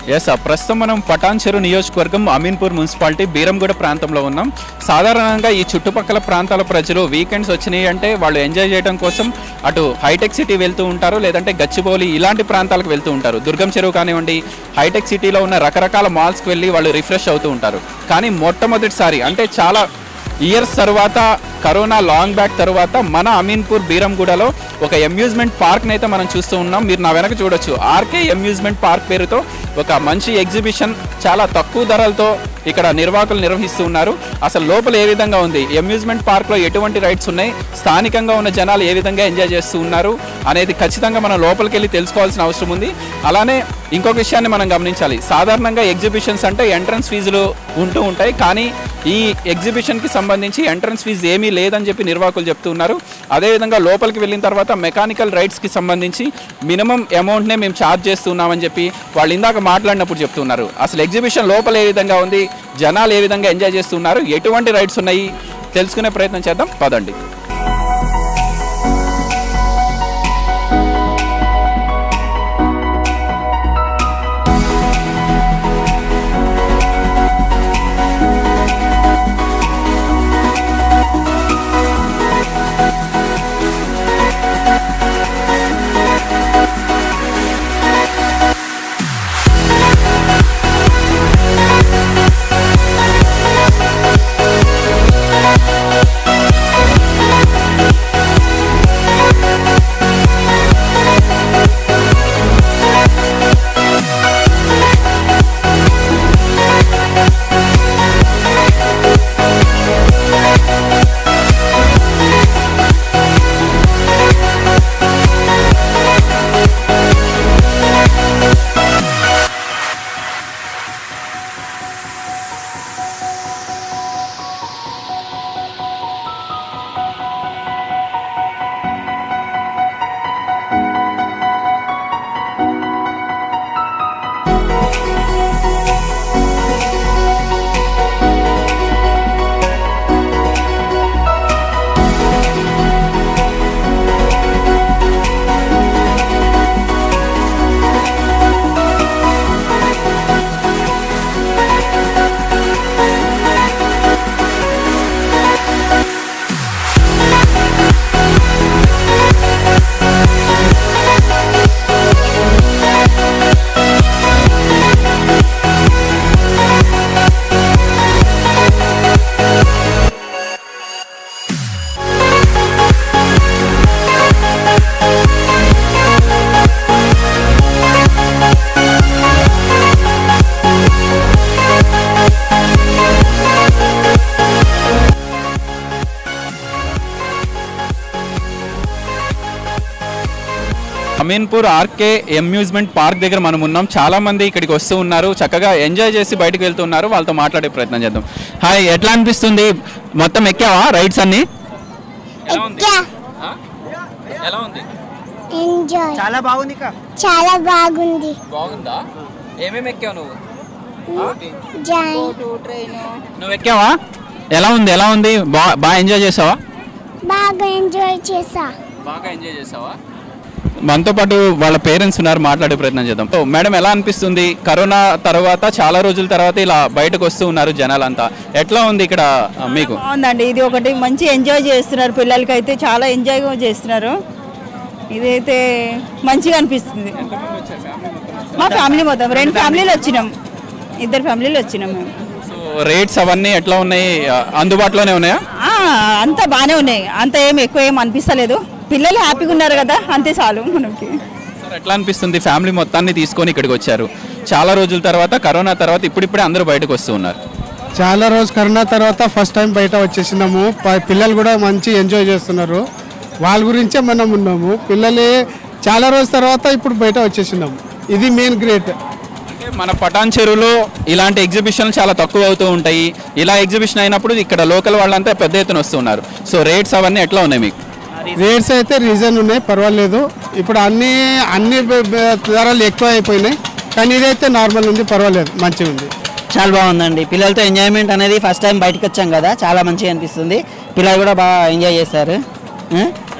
Yes ప్రస్తుతం మనం పటాన్ చెరు నియోజకవర్గం అమీన్పూర్ మున్సిపాలిటీ బీరంగూడ ప్రాంతంలో ఉన్నాం సాధారణంగా ఈ చుట్టుపక్కల ప్రాంతాల ప్రజలు వీకెండ్స్ వచ్చినాయి అంటే వాళ్ళు ఎంజాయ్ చేయడం కోసం అటు హైటెక్ సిటీ వెళ్తూ ఉంటారు లేదంటే గచ్చిబౌలి ఇలాంటి ప్రాంతాలకు వెళ్తూ ఉంటారు దుర్గం చెరువు కానివ్వండి హైటెక్ సిటీలో ఉన్న రకరకాల మాల్స్కి వెళ్ళి వాళ్ళు రిఫ్రెష్ అవుతూ ఉంటారు కానీ మొట్టమొదటిసారి అంటే చాలా ఇయర్స్ తర్వాత కరోనా లాంగ్ బ్యాక్ తర్వాత మన అమీన్పూర్ బీరంగూడలో ఒక అమ్యూజ్మెంట్ పార్క్ అయితే మనం చూస్తూ ఉన్నాం మీరు నా వెనక చూడొచ్చు ఆర్కే అమ్యూజ్మెంట్ పార్క్ పేరుతో ఒక మంచి ఎగ్జిబిషన్ చాలా తక్కువ ధరలతో ఇక్కడ నిర్వాహకులు నిర్వహిస్తూ ఉన్నారు అసలు లోపల ఏ విధంగా ఉంది అమ్యూజ్మెంట్ పార్క్లో ఎటువంటి రైడ్స్ ఉన్నాయి స్థానికంగా ఉన్న జనాలు ఏ విధంగా ఎంజాయ్ చేస్తూ ఉన్నారు అనేది ఖచ్చితంగా మనం లోపలికి వెళ్ళి తెలుసుకోవాల్సిన అవసరం ఉంది అలానే ఇంకొక విషయాన్ని మనం గమనించాలి సాధారణంగా ఎగ్జిబిషన్స్ అంటే ఎంట్రన్స్ ఫీజులు ఉంటూ ఉంటాయి కానీ ఈ ఎగ్జిబిషన్కి సంబంధించి ఎంట్రన్స్ ఫీజు ఏమీ లేదని చెప్పి నిర్వాహకులు చెప్తూ ఉన్నారు అదేవిధంగా లోపలికి వెళ్ళిన తర్వాత మెకానికల్ రైడ్స్కి సంబంధించి మినిమం అమౌంట్నే మేము ఛార్జ్ చేస్తున్నామని చెప్పి వాళ్ళు ఇందాక మాట్లాడినప్పుడు చెప్తున్నారు అసలు ఎగ్జిబిషన్ లోపల ఏ విధంగా ఉంది జనాలు ఏ విధంగా ఎంజాయ్ చేస్తున్నారు ఎటువంటి రైడ్స్ ఉన్నాయి తెలుసుకునే ప్రయత్నం చేద్దాం పదండి అమీన్పూర్ ఆర్కే అమ్యూజ్మెంట్ పార్క్ దగ్గర మనం ఉన్నాం చాలా మంది ఇక్కడికి వస్తూ ఉన్నారు చక్కగా ఎంజాయ్ చేసి బయటకు వెళ్తున్నారు వాళ్ళతో మాట్లాడే ప్రయత్నం చేద్దాం హాయ్ ఎట్లా అనిపిస్తుంది మొత్తం ఎక్కావా రైడ్స్ అన్ని ఎలా ఉంది ఎక్కా ఆ? ఎలా ఉంది ఎంజాయ్ చాలా బాగుంది ఇక చాలా బాగుంది బాగుందా ఏమేమి ఎక్కావు నువ్వు జాయ్ నువ్వు ఎక్కావా ఎలా ఉంది ఎలా ఉంది బా బాగా ఎంజాయ్ చేసావా బాగా ఎంజాయ్ చేసా బాగా ఎంజాయ్ చేసావా మనతో పాటు వాళ్ళ పేరెంట్స్ ఉన్నారు మాట్లాడే ప్రయత్నం చేద్దాం ఓ, మేడం ఎలా అనిపిస్తుంది కరోనా తర్వాత చాలా రోజుల తర్వాత ఇలా బయటకు వస్తూ ఉన్నారు జనాలంతా ఎట్లా ఉంది ఇక్కడ ఆ, మీకు బాగుందండి ఇది ఒకటి మంచి ఎంజాయ్ చేస్తున్నారు పిల్లలకి అయితే చాలా ఎంజాయ్ చేస్తున్నారు ఇదైతే మంచిగా అనిపిస్తుంది మా ఫ్యామిలీ మొత్తం రెండు ఫ్యామిలీలు వచ్చినాం ఇద్దరు ఫ్యామిలీలు వచ్చినాం మేము సో రేట్స్ అవన్నీ ఎట్లా ఉన్నాయి ఆ, అందుబాటులోనే ఉన్నాయా ఆ, అంతా బాగానే ఉన్నాయి అంత ఏం ఎక్కువ ఏం అనిపిస్తలేదు పిల్లలు హ్యాపీగా ఉన్నారు కదా అంతే చాలు మనకి సార్ ఎట్లా అనిపిస్తుంది ఫ్యామిలీ మొత్తాన్ని తీసుకొని ఇక్కడికి వచ్చారు చాలా రోజుల తర్వాత కరోనా తర్వాత ఇప్పుడిప్పుడే అందరూ బయటకు వస్తూ ఉన్నారు చాలా రోజు కరోనా తర్వాత ఫస్ట్ టైం బయట వచ్చేసినాము ప- పిల్లలు కూడా మంచి ఎంజాయ్ చేస్తున్నారు వాళ్ళ గురించే మనం ఉన్నాము పిల్లలే చాలా రోజుల తర్వాత ఇప్పుడు బయట వచ్చేసినాము ఇది మెయిన్ గ్రేట్ అంటే మన పటాన్ చెరువులో ఇలాంటి ఎగ్జిబిషన్లు చాలా తక్కువ అవుతూ ఉంటాయి ఇలా ఎగ్జిబిషన్ అయినప్పుడు ఇక్కడ లోకల్ వాళ్ళంతా పెద్ద ఎత్తున వస్తున్నారు సో రేట్స్ అవన్నీ ఎట్లా ఉన్నాయి మీకు రేట్స్ అయితే రీజన్ ఉన్నాయి పర్వాలేదు ఇప్పుడు అన్ని అన్ని బ- బ- ధరలు ఎక్కువ అయిపోయినాయి కానీ ఇదైతే నార్మల్ ఉంది పర్వాలేదు మంచిగా ఉంది చాలా బాగుందండి పిల్లలతో ఎంజాయ్మెంట్ అనేది ఫస్ట్ టైం బయటకు వచ్చాం కదా చాలా మంచిగా అనిపిస్తుంది పిల్లలు కూడా బాగా ఎంజాయ్ చేశారు ఆ?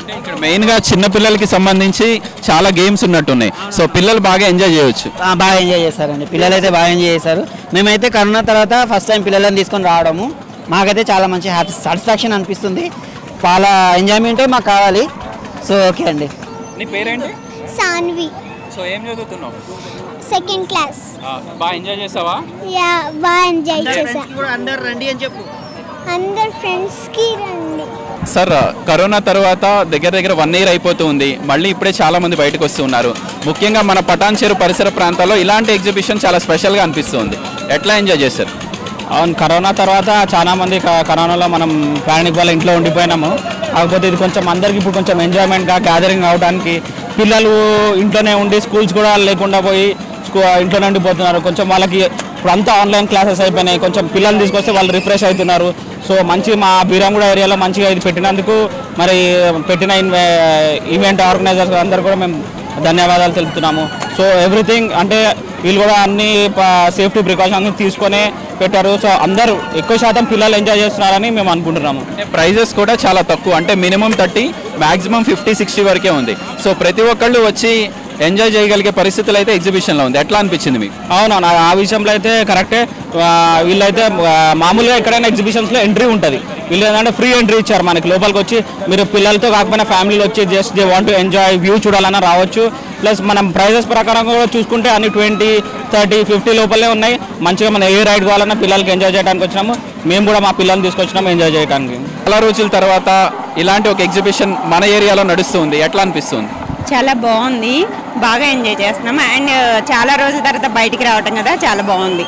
అంటే ఇక్కడ మెయిన్గా చిన్న పిల్లలకి సంబంధించి చాలా గేమ్స్ ఉన్నట్టున్నాయి సో పిల్లలు బాగా ఎంజాయ్ చేయొచ్చు ఆ, బాగా ఎంజాయ్ చేశారండి పిల్లలు అయితే బాగా ఎంజాయ్ చేశారు మేమైతే కరోనా తర్వాత ఫస్ట్ టైం పిల్లలను తీసుకొని రావడము మాకైతే చాలా మంచి హ్యాపీ సాటిస్ఫాక్షన్ అనిపిస్తుంది వాళ్ళ ఎంజాయ్మెంటే మాకు కావాలి సో ఓకే అండి నీ పేరేంటి సాన్వి సో ఏం చదువుతున్నావు సెకండ్ క్లాస్ బాగా ఎంజాయ్ చేసావా యా బాగా ఎంజాయ్ చేసా అందరు రండి అని చెప్పు అందరు ఫ్రెండ్స్కి రండి సార్ కరోనా తర్వాత దగ్గర దగ్గర వన్ ఇయర్ అయిపోతూ ఉంది మళ్ళీ ఇప్పుడే చాలా మంది బయటకు వస్తూ ఉన్నారు ముఖ్యంగా మన పటాన్ చెరు పరిసర ప్రాంతాల్లో ఇలాంటి ఎగ్జిబిషన్ చాలా స్పెషల్గా అనిపిస్తుంది ఎట్లా ఎంజాయ్ చేశారు అవును కరోనా తర్వాత చాలా మంది క- కరోనాలో మనం ప్యానిక్ వల్ల ఇంట్లో ఉండిపోయినాము కాకపోతే ఇది కొంచెం అందరికి ఇప్పుడు కొంచెం ఎంజాయ్మెంట్గా గ్యాదరింగ్ అవడానికి పిల్లలు ఇంట్లోనే ఉండి స్కూల్స్ కూడా లేకుండా పోయి స్కూ ఇంట్లోనే ఉండిపోతున్నారు కొంచెం వాళ్ళకి ఇప్పుడు అంతా ఆన్లైన్ క్లాసెస్ అయిపోయినాయి కొంచెం పిల్లల్ని తీసుకొస్తే వాళ్ళు రిఫ్రెష్ అవుతున్నారు సో మంచి మా బీరాంగూడ ఏరియాలో మంచిగా ఇది పెట్టినందుకు మరి పెట్టిన ఇన్వే- ఈవెంట్ ఆర్గనైజర్స్ అందరూ కూడా మేము ధన్యవాదాలు తెలుపుతున్నాము సో ఎవ్రీథింగ్ అంటే వీళ్ళు కూడా అన్ని సేఫ్టీ ప్రికాషన్స్ తీసుకొని పెట్టారు సో అందరూ ఎక్కువ శాతం పిల్లలు ఎంజాయ్ చేస్తున్నారని మేము అనుకుంటున్నాము ప్రైజెస్ కూడా చాలా తక్కువ అంటే minimum thirty maximum fifty sixty వరకే ఉంది సో ప్రతి ఒక్కళ్ళు వచ్చి ఎంజాయ్ చేయగలిగే పరిస్థితులు అయితే ఎగ్జిబిషన్లో ఉంది ఎట్లా అనిపించింది మీకు అవునవును ఆ- ఆ విషయంలో అయితే కరెక్టే ఆ, వీళ్ళైతే ఆ, మామూలుగా ఎక్కడైనా ఎగ్జిబిషన్స్లో ఎంట్రీ ఉంటుంది వీళ్ళు ఏంటంటే ఫ్రీ ఎంట్రీ ఇచ్చారు మనకి లోపలికి వచ్చి మీరు పిల్లలతో కాకపోయినా ఫ్యామిలీలో వచ్చి just they want enjoy view చూడాలన్నా రావచ్చు ప్లస్ మనం ప్రైజెస్ ప్రకారం కూడా చూసుకుంటే అన్ని ట్వంటీ థర్టీ ఫిఫ్టీ లోపలే ఉన్నాయి మంచిగా మనం ఏ రైడ్ కావాలన్నా పిల్లలకి ఎంజాయ్ చేయడానికి వచ్చినాము మేము కూడా మా పిల్లల్ని తీసుకొచ్చినాము ఎంజాయ్ చేయడానికి చాలా రోజుల తర్వాత ఇలాంటి ఒక ఎగ్జిబిషన్ మన ఏరియాలో నడుస్తుంది ఎట్లా అనిపిస్తుంది చాలా బాగుంది బాగా ఎంజాయ్ చేస్తున్నాం అండ్ చాలా రోజుల తర్వాత బయటికి రావటం కదా చాలా బాగుంది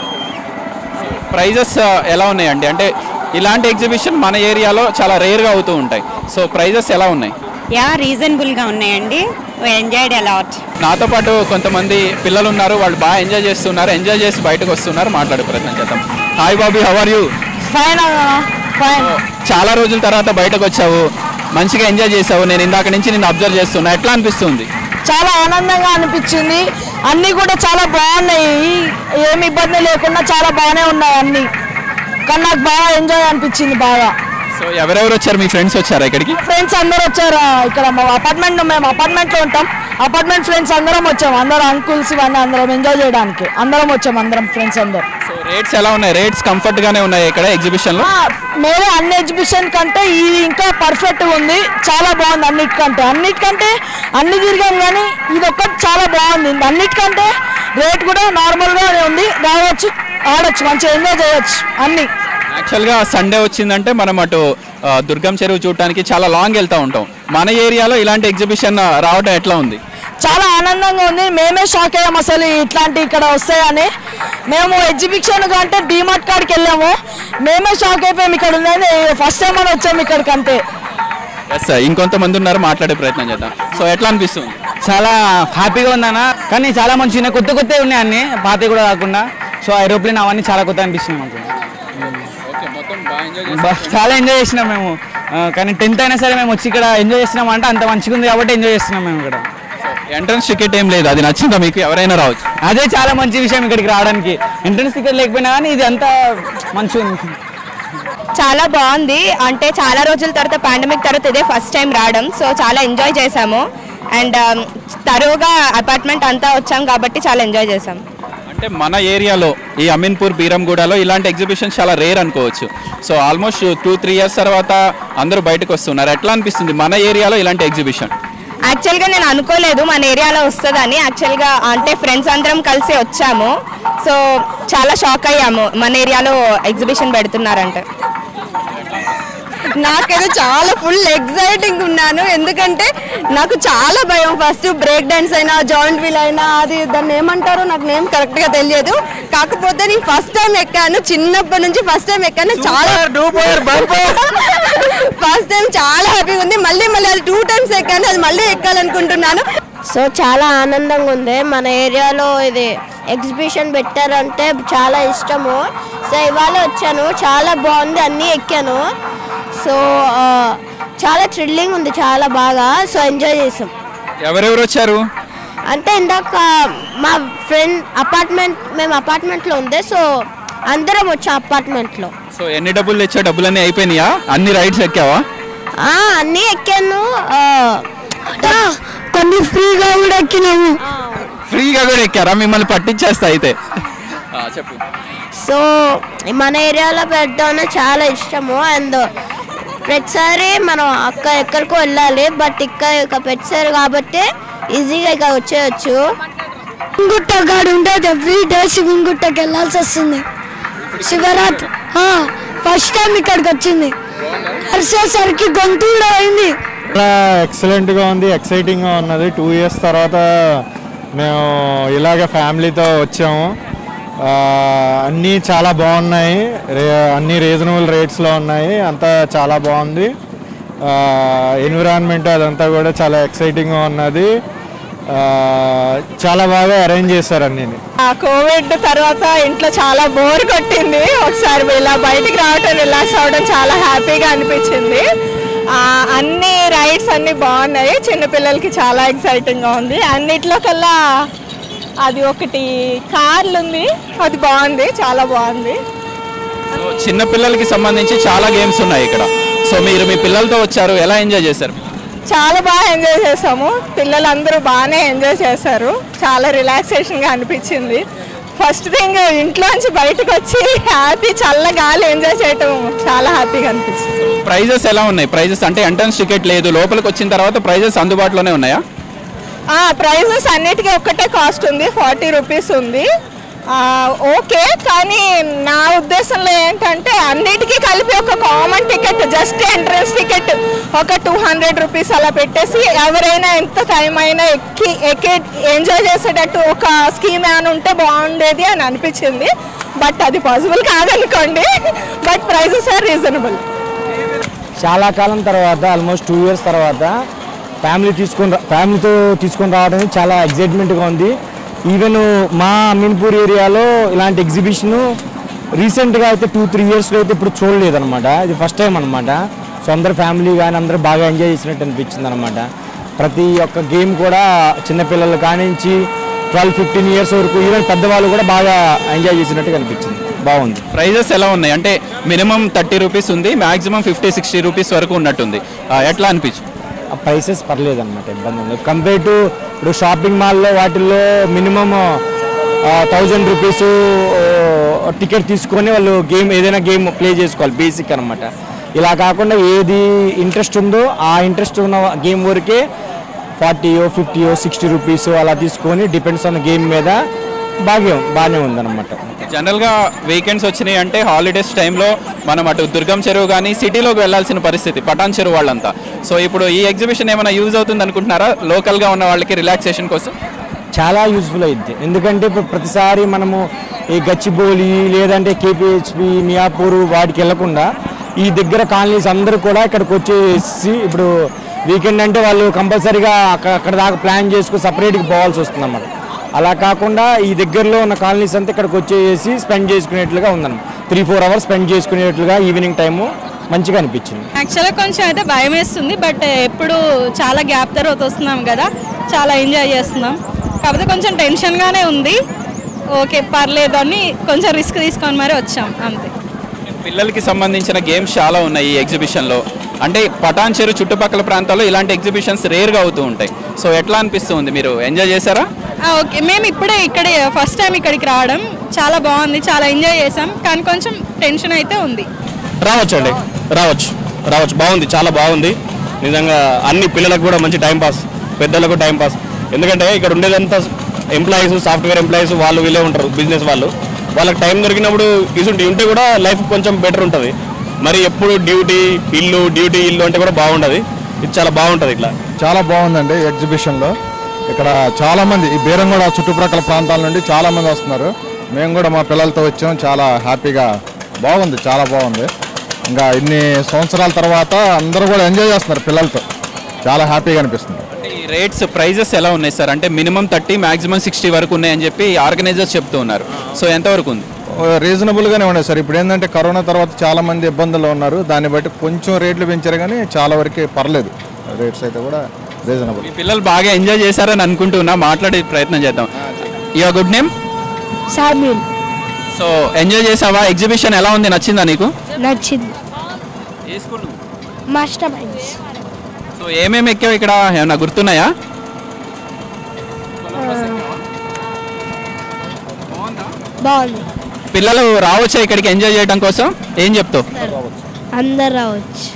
ప్రైజెస్ ఎలా ఉన్నాయండి అంటే ఇలాంటి ఎగ్జిబిషన్ మన ఏరియాలో చాలా రేర్గా అవుతూ ఉంటాయి సో ప్రైజెస్ ఎలా ఉన్నాయి యా రీజనబుల్గా ఉన్నాయండి ఎంజాయ్డ్ అలాట్ నాతో పాటు కొంతమంది పిల్లలు ఉన్నారు వాళ్ళు బాగా ఎంజాయ్ చేస్తున్నారు ఎంజాయ్ చేసి బయటకు వస్తున్నారు మాట్లాడే ప్రయత్నం చేద్దాం hi Bobby how are you fine fine చాలా రోజుల తర్వాత బయటకు వచ్చావు మంచిగా ఎంజాయ్ చేసావు నేను ఇందాక నుంచి నిన్ను అబ్జర్వ్ చేస్తున్నా ఎట్లా అనిపిస్తుంది చాలా ఆనందంగా అనిపించింది అన్నీ కూడా చాలా బాగున్నాయి ఏమి ఇబ్బంది లేకుండా చాలా బాగానే ఉన్నాయి అన్నీ కానీ నాకు బాగా ఎంజాయ్ అనిపించింది బాగా సో ఎవరెవరు వచ్చారు మీ ఫ్రెండ్స్ వచ్చారా ఇక్కడికి ఫ్రెండ్స్ అందరూ వచ్చారు ఇక్కడ మా అపార్ట్మెంట్ మేము అపార్ట్మెంట్లో ఉంటాం అపార్ట్మెంట్ ఫ్రెండ్స్ అందరం వచ్చాం అందరం అంకుల్స్ ఇవన్నీ అందరం ఎంజాయ్ చేయడానికి అందరం వచ్చాం అందరం ఫ్రెండ్స్ అందరం సో రేట్స్ ఎలా ఉన్నాయి రేట్స్ కంఫర్ట్ గానే ఉన్నాయి ఇక్కడ ఎగ్జిబిషన్ లో ఆ, మేరే అన్ని ఎగ్జిబిషన్ కంటే ఇది ఇంకా పర్ఫెక్ట్ ఉంది చాలా బాగుంది అన్నిటికంటే అన్నిటికంటే అన్ని తిరిగాం కానీ ఇది ఒక్కటి చాలా బాగుంది అన్నిటికంటే రేట్ కూడా నార్మల్గానే ఉంది రావచ్చు ఆడొచ్చు మంచిగా ఎంజాయ్ చేయొచ్చు అన్ని యాక్చువల్గా సండే వచ్చిందంటే మనం అటు ఆ, దుర్గం చెరువు చూడటానికి చాలా లాంగ్ వెళ్తూ ఉంటాం మన ఏరియాలో ఇలాంటి ఎగ్జిబిషన్ రావడం ఎట్లా ఉంది చాలా ఆనందంగా ఉంది మేమే షాక్ అయ్యాం అసలు ఇట్లాంటి ఇక్కడ వస్తాయని మేము ఎగ్జిబిషన్ అంటే డీమార్ట్ కాడికి వెళ్ళాము మేమే షాక్ అయిపోయాం ఇక్కడ ఉందని ఫస్ట్ టైం అని వచ్చాము ఇక్కడికి అంతే ఎస్ ఇంకొంతమంది ఉన్నారు మాట్లాడే ప్రయత్నం చేద్దాం సో ఎట్లా అనిపిస్తుంది చాలా హ్యాపీగా ఉందన్న కానీ చాలా మంచి ఉన్నాయి కొత్త కొత్తవి ఉన్నాయి అన్ని పాతవి కూడా కాకుండా సో ఏరోప్లేన్ అవన్నీ చాలా కొత్త అనిపిస్తున్నాయి మాకు బా- చాలా ఎంజాయ్ చేసినాం మేము ఆ, కానీ టెన్త్ అయినా సరే మేము వచ్చి ఇక్కడ ఎంజాయ్ చేస్తున్నాం అంటే అంత మంచిగా ఉంది కాబట్టి ఎంజాయ్ చేస్తున్నాం మేము ఇక్కడ ఎంట్రన్స్ టికెట్ ఏం లేదు అది నచ్చిందా మీకు ఎవరైనా రావచ్చు అదే చాలా మంచి విషయం ఇక్కడికి రావడానికి ఎంట్రన్స్ టికెట్ లేకపోయినా కానీ ఇది అంతా మంచిగా ఉంది చాలా బాగుంది అంటే చాలా రోజుల తర్వాత పాండమిక్ తర్వాత ఇదే ఫస్ట్ టైం రావడం సో చాలా ఎంజాయ్ చేసాము అండ్ తరువుగా అపార్ట్మెంట్ అంతా వచ్చాం కాబట్టి చాలా ఎంజాయ్ చేసాం అంటే మన ఏరియాలో ఈ అమీన్పూర్ బీరంగూడలో ఇలాంటి ఎగ్జిబిషన్ చాలా రేర్ అనుకోవచ్చు so almost two three years తర్వాత అందరూ బయటకు వస్తున్నారు ఎట్లా అనిపిస్తుంది మన ఏరియాలో ఇలాంటి ఎగ్జిబిషన్ యాక్చువల్గా నేను అనుకోలేదు మన ఏరియాలో వస్తుందని యాక్చువల్గా అంటే ఫ్రెండ్స్ అందరం కలిసి వచ్చాము సో చాలా షాక్ అయ్యాము మన ఏరియాలో ఎగ్జిబిషన్ పెడుతున్నారంటే నాకైతే చాలా ఫుల్ ఎగ్జైటింగ్ ఉన్నాను ఎందుకంటే నాకు చాలా భయం ఫస్ట్ బ్రేక్ డాన్స్ అయినా జాయింట్ వీల్ అయినా అది దాన్ని ఏమంటారో నాకు నేమ్ కరెక్ట్గా తెలియదు కాకపోతే నేను ఫస్ట్ టైం ఎక్కాను చిన్నప్పటి నుంచి ఫస్ట్ టైం ఎక్కాను చాలా ఫస్ట్ టైం చాలా హ్యాపీగా ఉంది మళ్ళీ మళ్ళీ అది టూ టైమ్స్ ఎక్కాను అది మళ్ళీ ఎక్కాలనుకుంటున్నాను సో చాలా ఆనందంగా ఉంది మన ఏరియాలో ఇది ఎగ్జిబిషన్ పెట్టారంటే చాలా ఇష్టము సో ఇవాళ వచ్చాను చాలా బాగుంది అన్నీ ఎక్కాను సో ఆ, చాలా థ్రిల్లింగ్ ఉంది చాలా బాగా సో ఎంజాయ్ చేసాం ఎవరెవరు వచ్చారు అంటే ఇందాక మా ఫ్రెండ్ అపార్ట్మెంట్ మేము అపార్ట్మెంట్లో ఉంది సో అందరం వచ్చాం అపార్ట్మెంట్లో సో ఎన్ని డబ్బులు తెచ్చా డబ్బులన్నీ అయిపోయినాయా అన్ని రైడ్స్ ఎక్కావా ఆ, అన్నీ ఎక్కాను ఆ, కొన్ని ఫ్రీగా కూడా ఎక్కినాము ఫ్రీగా కూడా ఎక్కారా మిమ్మల్ని పట్టించేస్తా అయితే ఆ, చెప్పు సో మన ఏరియాలో పెట్టడం చాలా ఇష్టము అండ్ ప్రతిసారి మనం అక్క ఎక్కడికో వెళ్ళాలి బట్ ఇక్కడ ఇక పెట్టారు కాబట్టి ఈజీగా ఇక వచ్చేయచ్చు గుట్ట కాడు ఉంటే ఎవ్రీ డే శివంగుట్టకి వెళ్ళాల్సి వస్తుంది శివరాత్రి ఫస్ట్ టైం ఇక్కడికి వచ్చింది అరిసేసరికి గొంతు కూడా అయింది చాలా ఎక్సలెంట్గా ఉంది ఎక్సైటింగ్గా ఉన్నది టూ ఇయర్స్ తర్వాత మేము ఇలాగ ఫ్యామిలీతో వచ్చాము ఆ, అన్నీ చాలా బాగున్నాయి రే అన్నీ రీజనబుల్ రేట్స్లో ఉన్నాయి అంతా చాలా బాగుంది ఎన్విరాన్మెంట్ అదంతా కూడా చాలా ఎక్సైటింగ్గా ఉన్నది ఆ, చాలా బాగా అరేంజ్ చేశారు అన్నీ ఆ కోవిడ్ తర్వాత ఇంట్లో చాలా బోర్ కొట్టింది ఒకసారి ఇలా బయటికి రావడం రిలాక్స్ అవ్వడం చాలా హ్యాపీగా అనిపించింది ఆ, అన్ని రైడ్స్ అన్ని బాగున్నాయి చిన్నపిల్లలకి చాలా ఎక్సైటింగ్గా ఉంది అన్నిట్లో కల్లా అది ఒకటి కార్లు ఉంది అది బాగుంది చాలా బాగుంది సో చిన్న పిల్లలకి సంబంధించి చాలా గేమ్స్ ఉన్నాయి ఇక్కడ సో మీరు మీ పిల్లలతో వచ్చారు ఎలా ఎంజాయ్ చేశారు చాలా బాగా ఎంజాయ్ చేసాము పిల్లలందరూ బాగానే ఎంజాయ్ చేశారు చాలా రిలాక్సేషన్గా అనిపించింది ఫస్ట్ థింగ్ ఇంట్లోంచి బయటకు వచ్చి హ్యాపీ చల్ల గాలి ఎంజాయ్ చేయటం చాలా హ్యాపీగా అనిపించింది ప్రైజెస్ ఎలా ఉన్నాయి ప్రైజెస్ అంటే ఎంట్రన్స్ టికెట్ లేదు లోపలికి వచ్చిన తర్వాత ప్రైజెస్ అందుబాటులోనే ఉన్నాయా ప్రైజెస్ అన్నిటికీ ఒక్కటే కాస్ట్ ఉంది ఫార్టీ రూపీస్ ఉంది ఆ, ఓకే కానీ నా ఉద్దేశంలో ఏంటంటే అన్నిటికీ కలిపి ఒక common ticket just entrance ticket ఒక టూ హండ్రెడ్ రూపీస్ అలా పెట్టేసి ఎవరైనా ఎంత టైం అయినా ఎక్కి ఎక్కి ఎంజాయ్ చేసేటట్టు ఒక స్కీమ్ ఏమైనా ఉంటే బాగుండేది అని అనిపించింది బట్ అది పాసిబుల్ కాదనుకోండి బట్ ప్రైజెస్ ఆర్ రీజనబుల్ చాలా కాలం తర్వాత ఆల్మోస్ట్ టూ ఇయర్స్ తర్వాత ఫ్యామిలీ తీసుకొని రా- ఫ్యామిలీతో తీసుకొని రావడం చాలా ఎగ్జైట్మెంట్గా ఉంది ఈవెన్ మా అమీన్పూర్ ఏరియాలో ఇలాంటి ఎగ్జిబిషన్ రీసెంట్గా అయితే టూ త్రీ ఇయర్స్లో అయితే ఇప్పుడు చూడలేదు అనమాట ఇది ఫస్ట్ టైం అనమాట సో అందరు ఫ్యామిలీ కానీ అందరూ బాగా ఎంజాయ్ చేసినట్టు అనిపించింది అనమాట ప్రతి ఒక్క గేమ్ కూడా చిన్నపిల్లలు కానించి ట్వెల్వ్ ఫిఫ్టీన్ ఇయర్స్ వరకు ఈవెన్ పెద్దవాళ్ళు కూడా బాగా ఎంజాయ్ చేసినట్టు అనిపించింది బాగుంది ప్రైజెస్ ఎలా ఉన్నాయి అంటే మినిమం థర్టీ రూపీస్ ఉంది మాక్సిమం ఫిఫ్టీ సిక్స్టీ రూపీస్ వరకు ఉన్నట్టుంది ఆ, ఎట్లా అనిపించు ఆ ప్రైసెస్ పర్లేదు అనమాట ఇబ్బంది ఉంది కంపేర్ టు ఇప్పుడు షాపింగ్ మాల్లో వాటిల్లో మినిమం థౌజండ్ రూపీస్ టికెట్ తీసుకొని వాళ్ళు గేమ్ ఏదైనా గేమ్ ప్లే చేసుకోవాలి బేసిక్ అనమాట ఇలా కాకుండా ఏది ఇంట్రెస్ట్ ఉందో ఆ ఇంట్రెస్ట్ ఉన్న గేమ్ వరకే ఫార్టీయో ఫిఫ్టీయో సిక్స్టీ రూపీస్ అలా తీసుకొని డిపెండ్స్ ఆన్ గేమ్ మీద బాగా బాగానే ఉందన్నమాట జనరల్గా వీకెండ్స్ వచ్చినాయి అంటే హాలిడేస్ టైంలో మనం అటు దుర్గం చెరువు కానీ సిటీలోకి వెళ్ళాల్సిన పరిస్థితి పటాన్ చెరువు వాళ్ళంతా సో ఇప్పుడు ఈ ఎగ్జిబిషన్ ఏమైనా యూజ్ అవుతుంది అనుకుంటున్నారా లోకల్గా ఉన్న వాళ్ళకి రిలాక్సేషన్ కోసం చాలా యూజ్ఫుల్ అయింది ఎందుకంటే ఇప్పుడు ప్రతిసారి మనము ఈ గచ్చిబౌలి లేదంటే కేపీహెచ్పి మియాపూర్ వాటికి వెళ్లకుండా ఈ దగ్గర కాలనీస్ అందరూ కూడా ఇక్కడికి వచ్చేసి ఇప్పుడు వీకెండ్ అంటే వాళ్ళు కంపల్సరీగా అక్కడ అక్కడ దాకా ప్లాన్ చేసుకుని సపరేట్గా పోవాల్సి వస్తుంది అన్నమాట అలా కాకుండా ఈ దగ్గరలో ఉన్న కాలనీస్ అంతా ఇక్కడికి వచ్చేసి స్పెండ్ చేసుకునేట్లుగా ఉందన్నమాట త్రీ ఫోర్ అవర్స్ స్పెండ్ చేసుకునేట్లుగా ఈవినింగ్ టైము మంచిగా అనిపించింది యాక్చువల్గా కొంచెం అయితే భయం వేస్తుంది బట్ ఎప్పుడు చాలా గ్యాప్ తర్వాత వస్తున్నాం కదా చాలా ఎంజాయ్ చేస్తున్నాం కాకపోతే కొంచెం టెన్షన్గానే ఉంది ఓకే పర్లేదు అని కొంచెం రిస్క్ తీసుకొని మరి వచ్చాం అంతే పిల్లలకి సంబంధించిన గేమ్స్ చాలా ఉన్నాయి ఈ ఎగ్జిబిషన్లో అంటే పటాన్ చెరువు చుట్టుపక్కల ప్రాంతాల్లో ఇలాంటి ఎగ్జిబిషన్స్ రేర్గా అవుతూ ఉంటాయి సో ఎట్లా అనిపిస్తుంది మీరు ఎంజాయ్ చేశారా ఆ, ఓకే మేము ఇప్పుడే ఇక్కడే ఫస్ట్ టైం ఇక్కడికి రావడం చాలా బాగుంది చాలా ఎంజాయ్ చేసాం కానీ కొంచెం టెన్షన్ అయితే ఉంది రావచ్చు అండి రావచ్చు రావచ్చు బాగుంది చాలా బాగుంది నిజంగా అన్ని పిల్లలకు కూడా మంచి టైం పాస్ పెద్దలకు టైం పాస్ ఎందుకంటే ఇక్కడ ఉండేదంతా ఎంప్లాయీస్ సాఫ్ట్వేర్ ఎంప్లాయీస్ వాళ్ళు వీళ్ళే ఉంటారు బిజినెస్ వాళ్ళు వాళ్ళకి టైం దొరికినప్పుడు ఇసుంటి ఉంటే కూడా లైఫ్ కొంచెం బెటర్ ఉంటుంది మరి ఎప్పుడు డ్యూటీ ఇల్లు డ్యూటీ ఇల్లు అంటే కూడా బాగుండదు ఇది చాలా బాగుంటుంది ఇట్లా చాలా బాగుందండి ఎగ్జిబిషన్లో ఇక్కడ చాలా మంది ఈ బీరంగూడ చుట్టుప్రక్కల ప్రాంతాల నుండి చాలా మంది వస్తున్నారు మేము కూడా మా పిల్లలతో వచ్చాం చాలా హ్యాపీగా బాగుంది చాలా బాగుంది ఇంకా ఇన్ని సంవత్సరాల తర్వాత అందరూ కూడా ఎంజాయ్ చేస్తున్నారు పిల్లలతో చాలా హ్యాపీగా అనిపిస్తుంది అంటే ఈ రేట్స్ ప్రైజెస్ ఎలా ఉన్నాయి సార్ అంటే మినిమం థర్టీ మాక్సిమం సిక్స్టీ వరకు ఉన్నాయని చెప్పి ఆర్గనైజర్స్ చెప్తూ ఉన్నారు సో ఎంతవరకు ఉంది రీజనబుల్గానే ఉన్నాయి సార్ ఇప్పుడు ఏంటంటే కరోనా తర్వాత చాలా మంది ఇబ్బందుల్లో ఉన్నారు దాన్ని బట్టి కొంచెం రేట్లు పెంచారు కానీ చాలా వరకు పర్లేదు రేట్స్ అయితే కూడా రీజనబుల్ మీ పిల్లలు బాగా ఎంజాయ్ చేశారని అనుకుంటున్నా మాట్లాడే ప్రయత్నం చేద్దాం యువర్ గుడ్ నేమ్ సామీల్ సో ఎంజాయ్ చేసావా ఎగ్జిబిషన్ ఎలా ఉంది నచ్చిందా నీకు నచ్చింది ఏ స్కూల్ మాస్టర్ మైండ్స్ సో ఏమేమి ఎక్కావు ఇక్కడ ఏమన్నా గుర్తున్నాయా బాగుంది పిల్లలు రావచ్చా ఇక్కడికి ఎంజాయ్ చేయడం కోసం ఏం చెప్తావు అందరు రావచ్చు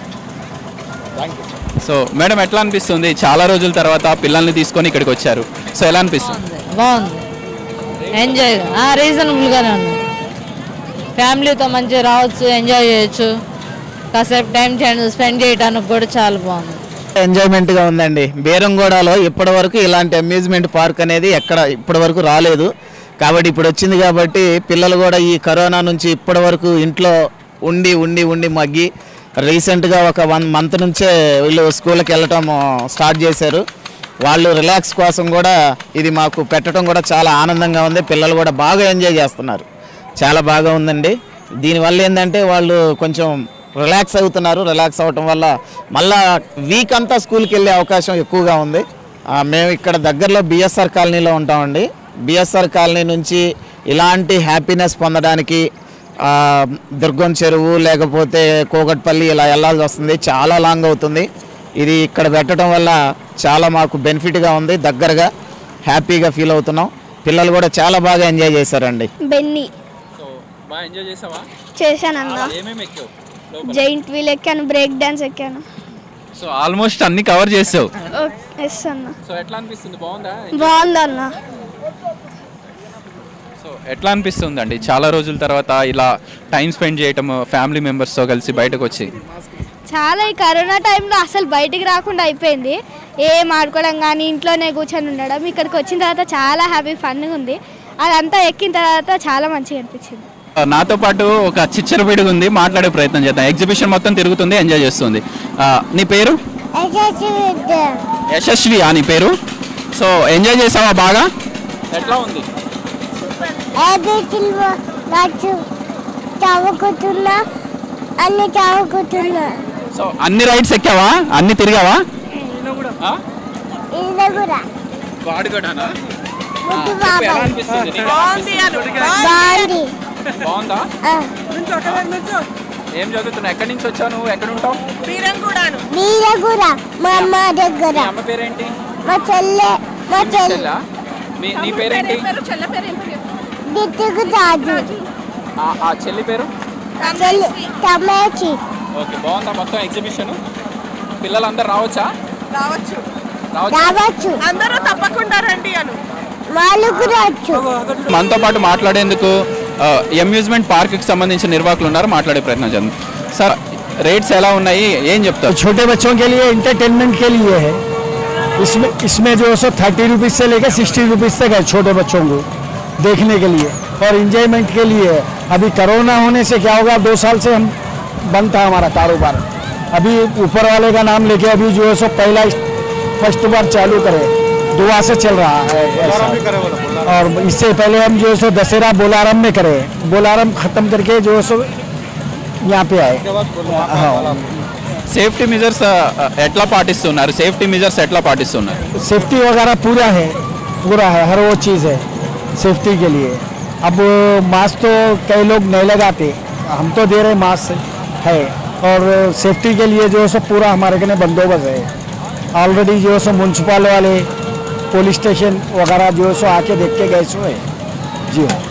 సో మేడం ఎట్లా అనిపిస్తుంది చాలా రోజుల తర్వాత పిల్లల్ని తీసుకొని ఇక్కడికి వచ్చారు సో ఎలా అనిపిస్తుంది బాగుంది ఎంజాయ్ రీజనబుల్గానే ఉంది ఫ్యామిలీతో మంచిగా రావచ్చు ఎంజాయ్ చేయొచ్చు కాసేపు టైం స్పెండ్ చేయడానికి కూడా చాలా బాగుంది ఎంజాయ్మెంట్గా ఉందండి బేరంగూడలో ఇప్పటి వరకు ఇలాంటి అమ్యూజ్మెంట్ పార్క్ అనేది ఎక్కడ ఇప్పటి వరకు రాలేదు కాబట్టి ఇప్పుడు వచ్చింది కాబట్టి పిల్లలు కూడా ఈ కరోనా నుంచి ఇప్పటి వరకు ఇంట్లో ఉండి ఉండి ఉండి మగ్గి రీసెంట్గా ఒక వన్ మంత్ నుంచే వీళ్ళు స్కూల్కి వెళ్ళటం స్టార్ట్ చేశారు వాళ్ళు రిలాక్స్ కోసం కూడా ఇది మాకు పెట్టడం కూడా చాలా ఆనందంగా ఉంది పిల్లలు కూడా బాగా ఎంజాయ్ చేస్తున్నారు చాలా బాగా ఉందండి దీనివల్ల ఏంటంటే వాళ్ళు కొంచెం రిలాక్స్ అవుతున్నారు రిలాక్స్ అవ్వటం వల్ల మళ్ళా వీక్ అంతా స్కూల్కి వెళ్ళే అవకాశం ఎక్కువగా ఉంది ఆ, మేము ఇక్కడ దగ్గరలో బిఎస్ఆర్ కాలనీలో ఉంటామండి బిఎస్ఆర్ కాలనీ నుంచి ఇలాంటి హ్యాపీనెస్ పొందడానికి ఆ, దుర్గం చెరువు లేకపోతే కోగట్పల్లి ఇలా వెళ్ళాల్సి వస్తుంది చాలా లాంగ్ అవుతుంది ఇది ఇక్కడ పెట్టడం వల్ల చాలా మాకు బెనిఫిట్గా ఉంది దగ్గరగా హ్యాపీగా ఫీల్ అవుతున్నాం పిల్లలు కూడా చాలా బాగా ఎంజాయ్ చేశారండి బెన్నీ బాగా ఎంజాయ్ చేసావా చేశాను అన్న ఏమేమి ఎక్కావు జైంట్ వీల్ ఎక్కాను బ్రేక్ డాన్స్ ఎక్కాను సో ఆల్మోస్ట్ అన్ని కవర్ చేసావు ఎస్ అన్న సో ఎట్లా అనిపిస్తుంది బాగుందా బాగుంది అన్న సో ఎట్లా అనిపిస్తుంది అండి చాలా రోజుల తర్వాత ఇలా టైం స్పెండ్ చేయటం ఫ్యామిలీ మెంబర్స్తో కలిసి బయటకు వచ్చి చాలా ఈ కరోనా టైంలో అసలు బయటికి రాకుండా అయిపోయింది ఏం ఆడుకోవడం కానీ ఇంట్లోనే కూర్చొని ఉండడం ఇక్కడికి వచ్చిన తర్వాత చాలా హ్యాపీ ఫన్గా ఉంది అదంతా ఎక్కిన తర్వాత చాలా మంచిగా అనిపించింది ఆ, నాతో పాటు ఒక చిచ్చర పిడుగు ఉంది మాట్లాడే ప్రయత్నం చేద్దాం ఎగ్జిబిషన్ మొత్తం తిరుగుతుంది ఎంజాయ్ చేస్తుంది ఆ, నీ పేరు యశస్వి ఆ నీ పేరు సో ఎంజాయ్ చేసావా బాగా ఎట్లా ఉంది చదువుకుంటున్నా అన్ని చదువుకుంటున్నా సో అన్ని రైడ్స్ ఎక్కావా అన్ని తిరిగావా ఆ? ఇది కూడా వాడు కూడానా? ఆ, ముద్దు చెప్పు, ఎలా బాబాయ్. అనిపిస్తుంది? నీకు ఎలా అనిపిస్తుంది? బాగుంది బాగుందా ఆ. ఏం చదువుతున్నావు ఎక్కడి నుంచి వచ్చావు నువ్వు ఎక్కడ ఉంటావు వీర కూడా మా అమ్మ దగ్గర మీ అమ్మ పేరేంటి మా చెల్లె మా చెల్లె చెల్లా? మీ నీ పేరేంటి దిట్టుకు రాజు ఆ, ఆ చెల్లి పేరు చెల్లి టమాచి ఓకే బాగుందా మొత్తం ఎగ్జిబిషన్ పిల్లలందరూ రావచ్చా రావచ్చు రావచ్చు అందరూ తప్పకుండా రండి అను వాళ్ళు కూడా వచ్చు మనతో పాటు మాట్లాడేందుకు అమ్యూజ్మెంట్ పార్క్ కి సంబంధించిన నిర్వాహకులు ఉన్నారు మాట్లాడే ప్రయత్నం చేద్దాం సార్ రేట్స్ ఎలా ఉన్నాయి ఏం చెప్తారు छोटे बच्चों के लिए इंटरटेनमेंट के लिए है इसमें इसमें जो है सो थर्टी रुपीज़ से लेकर सिक्सटी रुपीज़ तक है छोटे बच्चों को देखने के लिए और इंजॉयमेंट के लिए है अभी कोरोना होने से क्या होगा दो साल से हम बंद था हमारा कारोबार अभी ऊपर वाले का नाम लेके अभी जो है सो पहला फर्स्ट बार चालू करे दुआ से चल रहा है ऐसा। और इससे पहले हम जो है सो दशहरा बोलारम में करे बोलारम ख़त्म करके जो है सो यहाँ पे आए हाँ సేఫ్టీ మెజర్స్ ఎట్లా పాటిస్తున్నారు సేఫ్టీ మెజర్స్ ఎట్లా పాటిస్తున్నారు सेफ्टी वगैरह पूरा है पूरा है हर वो चीज़ है सेफ्टी के लिए अब मास्क तो कई लोग नहीं लगाते हम तो दे रहे मास्क है और सेफ्टी के लिए जो है सो पूरा हमारे कने बंदोबस्त है ऑलरेडी जो है सो म्यूनसिपल वाले पुलिस स्टेशन वगैरह जो है सो आके देख के गए सो है जी हाँ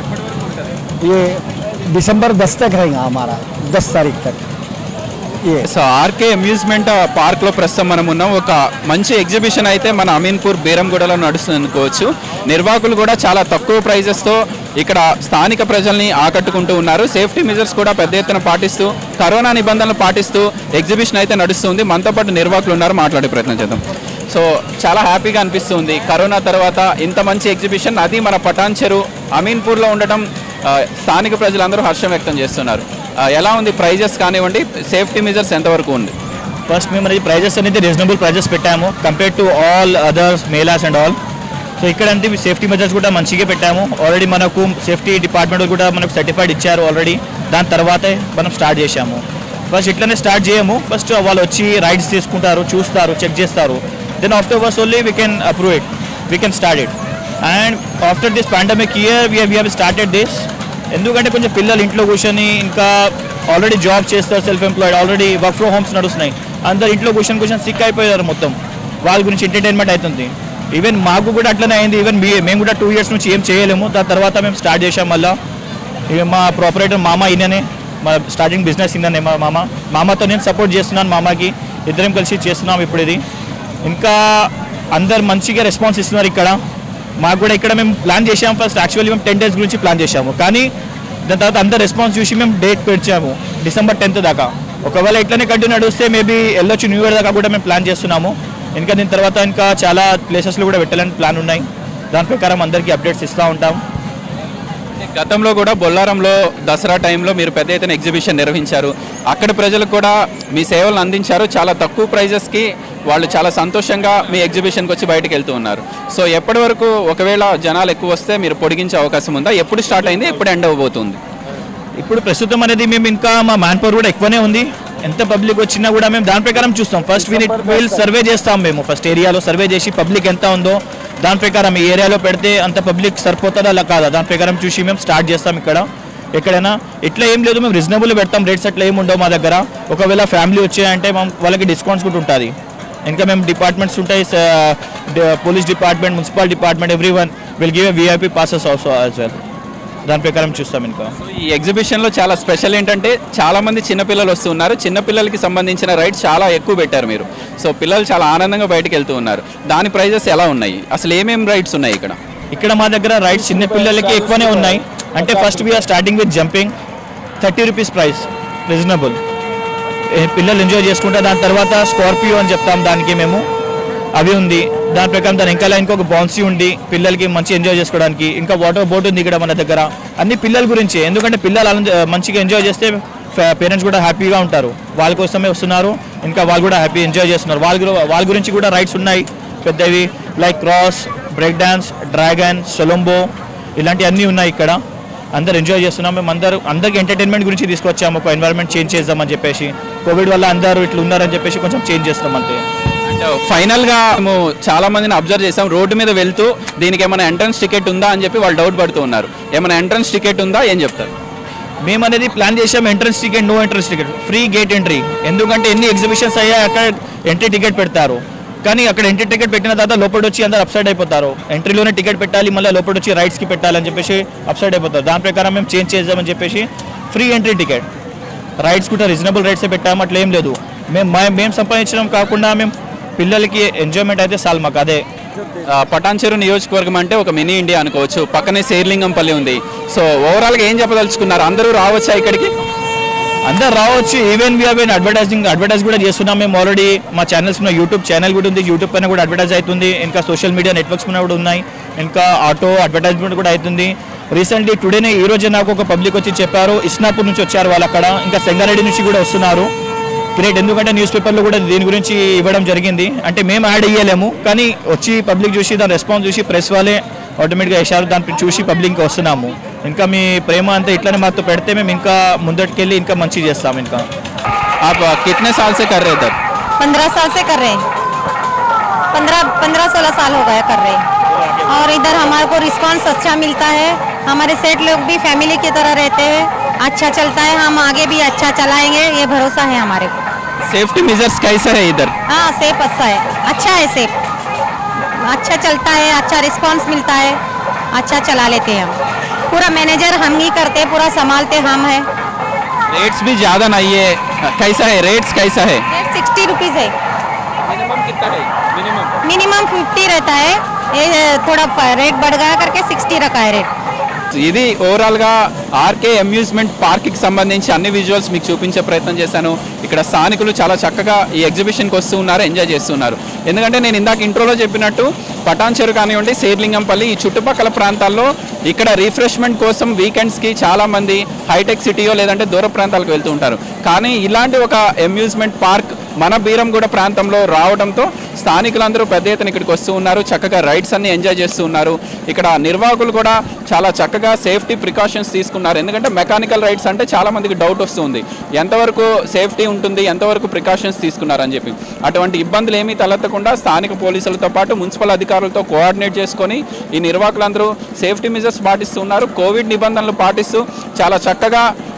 ये दिसंबर दस तक रहेगा हमारा दस तारीख तक ये సో ఆర్కే అమ్యూజ్మెంట్ పార్క్ లో ప్రస్తుతం మనం ఉన్నాం ఒక మంచి ఎగ్జిబిషన్ అయితే మన అమీన్పూర్ బేరంగూడలో నడుస్తుంది అనుకోవచ్చు నిర్వాహకులు కూడా చాలా తక్కువ ప్రైజెస్ తో ఇక్కడ స్థానిక ప్రజల్ని ఆకట్టుకుంటూ ఉన్నారు సేఫ్టీ మెజర్స్ కూడా పెద్ద ఎత్తున పాటిస్తూ కరోనా నిబంధనలు పాటిస్తూ ఎగ్జిబిషన్ అయితే నడుస్తుంది మనతో పాటు నిర్వాహకులు ఉన్నారు మాట్లాడే ప్రయత్నం చేద్దాం సో చాలా హ్యాపీగా అనిపిస్తుంది కరోనా తర్వాత ఇంత మంచి ఎగ్జిబిషన్ అది మన పటాన్ చెరు అమీన్పూర్లో ఉండటం ఆ, స్థానిక ప్రజలందరూ హర్షం వ్యక్తం చేస్తున్నారు ఆ, ఎలా ఉంది ప్రైజెస్ కానివ్వండి సేఫ్టీ మెజర్స్ ఎంతవరకు ఉంది ఫస్ట్ మేము అనేది ప్రైజెస్ అనేది రీజనబుల్ ప్రైజెస్ పెట్టాము కంపేర్ టు ఆల్ అదర్స్ మేలాస్ అండ్ ఆల్ సో ఇక్కడ అంతే సేఫ్టీ మెజర్స్ కూడా మంచిగా పెట్టాము ఆల్రెడీ మనకు సేఫ్టీ డిపార్ట్మెంట్ కూడా మనకు సర్టిఫైడ్ ఇచ్చారు ఆల్రెడీ దాని తర్వాతే మనం స్టార్ట్ చేశాము ఫస్ట్ ఇట్లనే స్టార్ట్ చేయము ఫస్ట్ వాళ్ళు వచ్చి రైడ్స్ తీసుకుంటారు చూస్తారు చెక్ చేస్తారు then afterwards only we can approve it we can start it and after this pandemic year we we have started this ఎందుకంటే కొంచెం పిల్లలు ఇంట్లో కూర్చొని ఇంకా ఆల్రెడీ జాబ్ చేస్తారు self employed already work from homes నడుస్తున్నాయి అందరు ఇంట్లో కూర్చొని కూర్చొని సిక్ అయిపోయారు మొత్తం వాళ్ళ గురించి ఎంటర్టైన్మెంట్ అవుతుంది ఈవెన్ మాకు కూడా అట్లనే అయింది ఈవెన్ మీ మేము కూడా టూ ఇయర్స్ నుంచి ఏం చేయలేము దాని తర్వాత మేము స్టార్ట్ చేసాం మళ్ళీ ఇక మా ప్రాపరేటర్ మామ ఈయననే మా స్టార్టింగ్ బిజినెస్ ఈయననే మా మామ మామతో నేను సపోర్ట్ చేస్తున్నాను మామకి ఇద్దరం కలిసి చేస్తున్నాం ఇప్పుడు ఇది ఇంకా అందరు మంచిగా రెస్పాన్స్ ఇస్తున్నారు ఇక్కడ మాకు కూడా ఇక్కడ మేము ప్లాన్ చేసాము ఫస్ట్ యాక్చువల్లీ మేము టెన్ డేస్ గురించి ప్లాన్ చేసాము కానీ దాని తర్వాత అందరు రెస్పాన్స్ చూసి మేము డేట్ పెంచాము డిసెంబర్ టెన్త్ దాకా ఒకవేళ ఇట్లనే కంటిన్యూ నడిస్తే మేబీ వెళ్ళొచ్చు న్యూ ఇయర్ దాకా కూడా మేము ప్లాన్ చేస్తున్నాము ఇంకా దీని తర్వాత ఇంకా చాలా ప్లేసెస్లో కూడా పెట్టాలని ప్లాన్ ఉన్నాయి దాని ప్రకారం అందరికీ అప్డేట్స్ ఇస్తూ ఉంటాం గతంలో కూడా బొల్లారంలో దసరా టైంలో మీరు పెద్ద ఎత్తున ఎగ్జిబిషన్ నిర్వహించారు అక్కడ ప్రజలకు కూడా మీ సేవలను అందించారు చాలా తక్కువ ప్రైజెస్కి వాళ్ళు చాలా సంతోషంగా మీ ఎగ్జిబిషన్కి వచ్చి బయటకు వెళ్తూ ఉన్నారు సో ఎప్పటి వరకు ఒకవేళ జనాలు ఎక్కువ వస్తే మీరు పొడిగించే అవకాశం ఉందా ఎప్పుడు స్టార్ట్ అయింది ఎప్పుడు ఎండ్ అవ్వబోతుంది ఇప్పుడు ప్రస్తుతం అనేది మేము ఇంకా మా మ్యాన్ పవర్ కూడా ఎక్కువనే ఉంది ఎంత పబ్లిక్ వచ్చినా కూడా మేము దాని ప్రకారం చూస్తాం ఫస్ట్ వీల్ సర్వే చేస్తాం మేము ఫస్ట్ ఏరియాలో సర్వే చేసి పబ్లిక్ ఎంత ఉందో దాని ప్రకారం ఈ ఏరియాలో పెడితే అంత పబ్లిక్ సరిపోతుందా అలా కాదా దాని ప్రకారం చూసి మేము స్టార్ట్ చేస్తాం ఇక్కడ ఎక్కడైనా ఇట్లా ఏం లేదు మేము రీజనబుల్ పెడతాం రేట్స్ అట్లా ఏమి ఉండవు మా దగ్గర ఒకవేళ ఫ్యామిలీ వచ్చాయంటే మనం వాళ్ళకి డిస్కౌంట్స్ కూడా ఉంటుంది ఇంకా మేము డిపార్ట్మెంట్స్ ఉంటాయి police department municipal department every one will give VIP passes also as well దాని ప్రకారం చూస్తాం ఇంకా ఈ ఎగ్జిబిషన్లో చాలా స్పెషల్ ఏంటంటే చాలా మంది చిన్నపిల్లలు వస్తున్నారు చిన్నపిల్లలకి సంబంధించిన రైడ్స్ చాలా ఎక్కువ పెట్టారు మీరు సో పిల్లలు చాలా ఆనందంగా బయటకు వెళ్తూ ఉన్నారు దాని ప్రైజెస్ ఎలా ఉన్నాయి అసలు ఏమేమి రైడ్స్ ఉన్నాయి ఇక్కడ ఇక్కడ మా దగ్గర రైడ్స్ చిన్న పిల్లలకి ఎక్కువనే ఉన్నాయి అంటే first we are starting with jumping thirty rupees price reasonable పిల్లలు ఎంజాయ్ చేసుకుంటే దాని తర్వాత స్కార్పియో అని చెప్తాం దానికి మేము అవి ఉంది దాని ప్రకారం దాని ఇంకా ఇంకొక బౌన్సీ ఉంది పిల్లలకి మంచి ఎంజాయ్ చేసుకోవడానికి ఇంకా వాటర్ బోట్ ఉంది ఇక్కడ మన దగ్గర అన్ని పిల్లల గురించి ఎందుకంటే పిల్లలు అలా మంచిగా ఎంజాయ్ చేస్తే పేరెంట్స్ కూడా హ్యాపీగా ఉంటారు వాళ్ళ కోసమే వస్తున్నారు ఇంకా వాళ్ళు కూడా హ్యాపీ ఎంజాయ్ చేస్తున్నారు వాళ్ళ గురి- వాళ్ళ గురించి కూడా రైడ్స్ ఉన్నాయి పెద్దవి like cross break dance dragon సొలంబో ఇలాంటివి అన్నీ ఉన్నాయి ఇక్కడ అందరు ఎంజాయ్ చేస్తున్నాం మేము అందరూ అందరికి ఎంటర్టైన్మెంట్ గురించి తీసుకొచ్చాము ఒక ఎన్వైరన్మెంట్ చేంజ్ చేద్దామని చెప్పేసి కోవిడ్ వల్ల అందరూ ఇట్లా ఉన్నారని చెప్పేసి కొంచెం చేంజ్ చేస్తున్నాం అంతే అండ్ ఫైనల్గా మేము చాలా మందిని అబ్జర్వ్ చేసాం రోడ్డు మీద వెళ్తూ దీనికి ఏమైనా ఎంట్రన్స్ టికెట్ ఉందా అని చెప్పి వాళ్ళు డౌట్ పడుతూ ఉన్నారు ఏమైనా ఎంట్రన్స్ టికెట్ ఉందా ఏం చెప్తారు మేము అనేది ప్లాన్ చేసాం entrance ticket no entrance ticket free gate entry ఎందుకంటే ఎన్ని ఎగ్జిబిషన్స్ అయ్యాయి అక్కడ ఎంట్రీ టికెట్ పెడతారు కానీ అక్కడ ఎంట్రీ టికెట్ పెట్టిన తర్వాత లోపల వచ్చి అందరు అప్సైడ్ అయిపోతారు ఎంట్రీలోనే టికెట్ పెట్టాలి మళ్ళీ లోపల వచ్చి రైడ్స్కి పెట్టాలని చెప్పేసి అప్సైడ్ అయిపోతారు దాని ప్రకారం మేము చేంజ్ చేద్దామని చెప్పేసి ఫ్రీ ఎంట్రీ టికెట్ రైడ్స్ కూడా రీజనబుల్ రైడ్సే పెట్టాము అట్లా ఏం లేదు మేము మా- మేము సంపాదించడం కాకుండా మేము పిల్లలకి ఎంజాయ్మెంట్ అయితే చాలు మాకు అదే ఆ, పటాన్చెరు నియోజకవర్గం అంటే ఒక మినీ ఇండియా అనుకోవచ్చు పక్కనే శేర్లింగంపల్లి ఉంది సో ఓవరాల్గా ఏం చెప్పదలుచుకున్నారు అందరూ రావచ్చా ఇక్కడికి అందరు రావచ్చు ఈవెన్ వీ హెన్ అడ్వర్టైజింగ్ అడ్వర్టైజ్ కూడా చేస్తున్నాం మేము ఆల్రెడీ మా ఛానల్స్ ఉన్న యూట్యూబ్ ఛానల్ కూడా ఉంది యూట్యూబ్ పైన కూడా అడ్వర్టైజ్ అవుతుంది ఇంకా సోషల్ మీడియా నెట్వర్క్స్ పైన కూడా ఉన్నాయి ఇంకా ఆటో అడ్వర్టైజ్మెంట్ కూడా అవుతుంది రీసెంట్లీ టుడేనే ఈ రోజే నాకు ఒక పబ్లిక్ వచ్చి చెప్పారు ఇస్నాపూర్ నుంచి వచ్చారు వాళ్ళు అక్కడ ఇంకా సంగారెడ్డి నుంచి కూడా వస్తున్నారు గ్రేట్ ఎందుకంటే న్యూస్ పేపర్లో కూడా దీని గురించి ఇవ్వడం జరిగింది అంటే మేము యాడ్ ఇయ్యలేము కానీ వచ్చి పబ్లిక్ చూసి దాని రెస్పాన్స్ చూసి ప్రెస్ వాళ్ళే ఆటోమేటిక్గా వేశారు దాన్ని చూసి పబ్లిక్ ఇంకా వస్తున్నాము ఇంకా మీ ప్రేమ అంతా ఇట్లనే మాతో పెడితే మేము ఇంకా ముందటికెళ్ళి ఇంకా మంచి చేస్తాం ఇంకా आप कितने साल से कर रहे इधर पंद्रह साल से कर रहे हैं पंद्रह पंद्रह सोलह साल हो गया कर रहे हैं और इधर हमारे को रिस्पांस अच्छा मिलता है हमारे सेठ लोग भी फैमिली की तरह रहते हैं अच्छा चलता है हम आगे भी अच्छा चलाएंगे ये भरोसा है हमारे को सेफ्टी मेजर्स कैसे है इधर हाँ सेफ अच्छा है अच्छा है सेफ अच्छा चलता है अच्छा रिस्पांस मिलता है अच्छा चला लेते हैं हम पूरा मैनेजर हम ही करते हैं पूरा संभालते हम हैं रेट्स भी ज़्यादा नहीं है कैसा है रेट्स कैसा है सिक्सटी रुपीज़ है मिनिमम कितना है मिनिमम मिनिमम फिफ्टी रहता है ये थोड़ा रेट बढ़ गया करके सिक्सटी रखा है रेट ఇది ఓవరాల్గా ఆర్కే అమ్యూజ్మెంట్ పార్క్కి సంబంధించి అన్ని విజువల్స్ మీకు చూపించే ప్రయత్నం చేశాను ఇక్కడ స్థానికులు చాలా చక్కగా ఈ ఎగ్జిబిషన్కి వస్తూ ఉన్నారు ఎంజాయ్ చేస్తున్నారు ఎందుకంటే నేను ఇందాక ఇంట్రోలో చెప్పినట్టు పటాన్ చెరు కానివ్వండి శేర్లింగంపల్లి ఈ చుట్టుపక్కల ప్రాంతాల్లో ఇక్కడ రిఫ్రెష్మెంట్ కోసం వీకెండ్స్కి చాలామంది హైటెక్ సిటీయో లేదంటే దూర ప్రాంతాలకు వెళ్తూ ఉంటారు కానీ ఇలాంటి ఒక అమ్యూజ్మెంట్ పార్క్ మన బీరంగూడ ప్రాంతంలో రావడంతో స్థానికులందరూ పెద్ద ఎత్తున ఇక్కడికి వస్తూ ఉన్నారు చక్కగా రైడ్స్ అన్ని ఎంజాయ్ చేస్తూ ఉన్నారు ఇక్కడ నిర్వాహకులు కూడా చాలా చక్కగా సేఫ్టీ ప్రికాషన్స్ తీసుకున్నారు ఎందుకంటే మెకానికల్ రైడ్స్ అంటే చాలా మందికి డౌట్ వస్తుంది ఎంతవరకు సేఫ్టీ ఉంటుంది ఎంతవరకు ప్రికాషన్స్ తీసుకున్నారని చెప్పి అటువంటి ఇబ్బందులు ఏమీ తలెత్తకుండా స్థానిక పోలీసులతో పాటు మున్సిపల్ అధికారులతో కోఆర్డినేట్ చేసుకొని ఈ నిర్వాహకులందరూ సేఫ్టీ మెజర్స్ పాటిస్తున్నారు కోవిడ్ నిబంధనలు పాటిస్తూ చాలా చక్కగా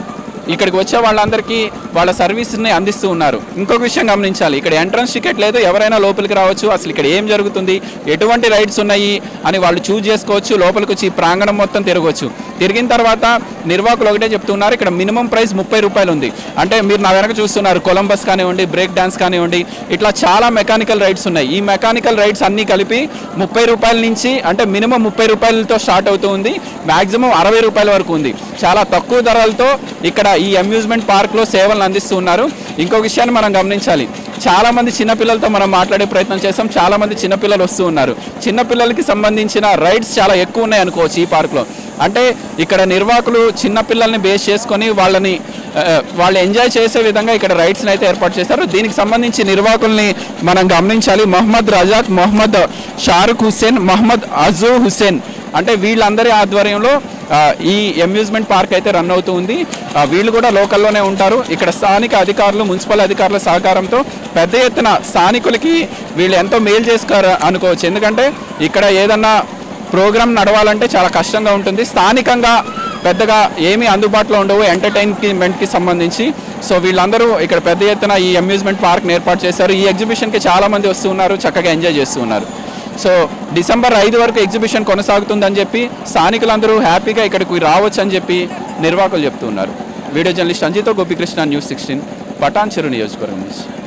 ఇక్కడికి వచ్చే వాళ్ళందరికీ వాళ్ళ సర్వీస్ని అందిస్తూ ఉన్నారు ఇంకొక విషయం గమనించాలి ఇక్కడ ఎంట్రన్స్ టికెట్ లేదు ఎవరైనా లోపలికి రావచ్చు అసలు ఇక్కడ ఏం జరుగుతుంది ఎటువంటి రైడ్స్ ఉన్నాయి అని వాళ్ళు చూజ్ చేసుకోవచ్చు లోపలికి వచ్చి ఈ ప్రాంగణం మొత్తం తిరగవచ్చు తిరిగిన తర్వాత నిర్వాహకులు ఒకటే చెప్తున్నారు ఇక్కడ మినిమం ప్రైస్ ముప్పై రూపాయలు ఉంది అంటే మీరు నా వెనక చూస్తున్నారు కొలంబస్ కానివ్వండి బ్రేక్ డాన్స్ కానివ్వండి ఇట్లా చాలా మెకానికల్ రైడ్స్ ఉన్నాయి ఈ మెకానికల్ రైడ్స్ అన్నీ కలిపి ముప్పై రూపాయల నుంచి అంటే మినిమం ముప్పై రూపాయలతో స్టార్ట్ అవుతూ ఉంది మ్యాక్సిమం అరవై రూపాయల వరకు ఉంది చాలా తక్కువ ధరలతో ఇక్కడ ఈ అమ్యూజ్మెంట్ పార్క్లో సేవలను అందిస్తూ ఉన్నారు ఇంకో విషయాన్ని మనం గమనించాలి చాలా మంది చిన్నపిల్లలతో మనం మాట్లాడే ప్రయత్నం చేస్తాం చాలా మంది చిన్నపిల్లలు వస్తూ ఉన్నారు చిన్నపిల్లలకి సంబంధించిన రైడ్స్ చాలా ఎక్కువ ఉన్నాయి అనుకోవచ్చు ఈ పార్క్లో అంటే ఇక్కడ నిర్వాహకులు చిన్నపిల్లల్ని బేస్ చేసుకొని వాళ్ళని ఆ, వాళ్ళు ఎంజాయ్ చేసే విధంగా ఇక్కడ రైడ్స్ని అయితే ఏర్పాటు చేశారు దీనికి సంబంధించి నిర్వాహకుల్ని మనం గమనించాలి మొహమ్మద్ రజాక్ మొహమ్మద్ షారుఖ్ హుస్సేన్ మొహమ్మద్ అజూ హుస్సేన్ అంటే వీళ్ళందరి ఆధ్వర్యంలో ఆ, ఈ అమ్యూజ్మెంట్ పార్క్ అయితే రన్ అవుతూ ఉంది ఆ, వీళ్ళు కూడా లోకల్లోనే ఉంటారు ఇక్కడ స్థానిక అధికారులు మున్సిపల్ అధికారుల సహకారంతో పెద్ద ఎత్తున స్థానికులకి వీళ్ళు ఎంతో మేలు చేసుకోరు అనుకోవచ్చు ఎందుకంటే ఇక్కడ ఏదన్నా ప్రోగ్రామ్ నడవాలంటే చాలా కష్టంగా ఉంటుంది స్థానికంగా పెద్దగా ఏమీ అందుబాటులో ఉండవు ఎంటర్టైన్మెంట్కి సంబంధించి సో వీళ్ళందరూ ఇక్కడ పెద్ద ఎత్తున ఈ అమ్యూజ్మెంట్ పార్క్ని ఏర్పాటు చేశారు ఈ ఎగ్జిబిషన్కి చాలా మంది వస్తూ ఉన్నారు చక్కగా ఎంజాయ్ చేస్తూ ఉన్నారు సో డిసెంబర్ ఐదు వరకు ఎగ్జిబిషన్ కొనసాగుతుందని చెప్పి స్థానికులందరూ హ్యాపీగా ఇక్కడికి రావచ్చు అని చెప్పి నిర్వాహకులు చెప్తూ ఉన్నారు వీడియో జర్నలిస్ట్ అంజితో Gopikrishna news sixteen Patancheru నియోజకవర్గం నుంచి